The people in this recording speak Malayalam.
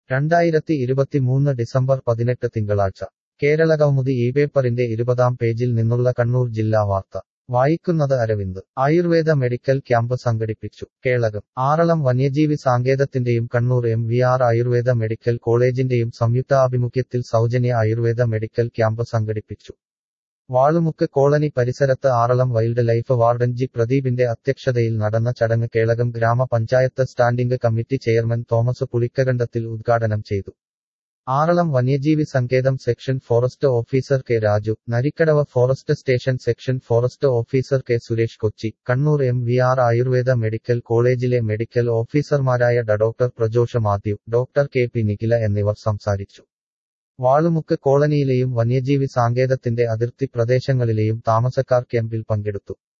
രണ്ടായിരത്തി ഇരുപത്തിമൂന്ന് ഡിസംബർ പതിനെട്ട് തിങ്കളാഴ്ച കേരളകൗമുദി ഈ പേപ്പറിന്റെ ഇരുപതാം പേജിൽ നിന്നുള്ള കണ്ണൂർ ജില്ലാ വാർത്ത വായിക്കുന്നത് അരവിന്ദ് ആയുർവേദ മെഡിക്കൽ ക്യാമ്പ് സംഘടിപ്പിച്ചു കേളകം ആറളം വന്യജീവി സാങ്കേതത്തിന്റെയും Kannur M V R Ayurveda medical കോളേജിന്റെയും സംയുക്താഭിമുഖ്യത്തിൽ സൗജന്യ ആയുർവേദ മെഡിക്കൽ ക്യാമ്പ് സംഘടിപ്പിച്ചു വാളുമുക്ക് കോളനി പരിസരത്ത് Aralam wildlife warden G പ്രദീപിന്റെ അധ്യക്ഷതയിൽ നടന്ന ചടങ്ങ് കേളകം ഗ്രാമപഞ്ചായത്ത് standing committee chairman Thomas Pulikkakandathil ഉദ്ഘാടനം ചെയ്തു ആറളം വന്യജീവി സങ്കേതം section forest officer K Raju Narikkadavu forest station section forest officer K Suresh Kochi Kannur M V R Ayurveda medical കോളേജിലെ മെഡിക്കൽ ഓഫീസർമാരായ doctor Prajosha Mathew doctor K P Nikhila എന്നിവർ സംസാരിച്ചു വാളുമുക്ക് കോളനിയിലെയും വന്യജീവി സാങ്കേതത്തിന്റെ അതിർത്തി പ്രദേശങ്ങളിലെയും താമസക്കാർ ക്യാമ്പിൽ പങ്കെടുത്തു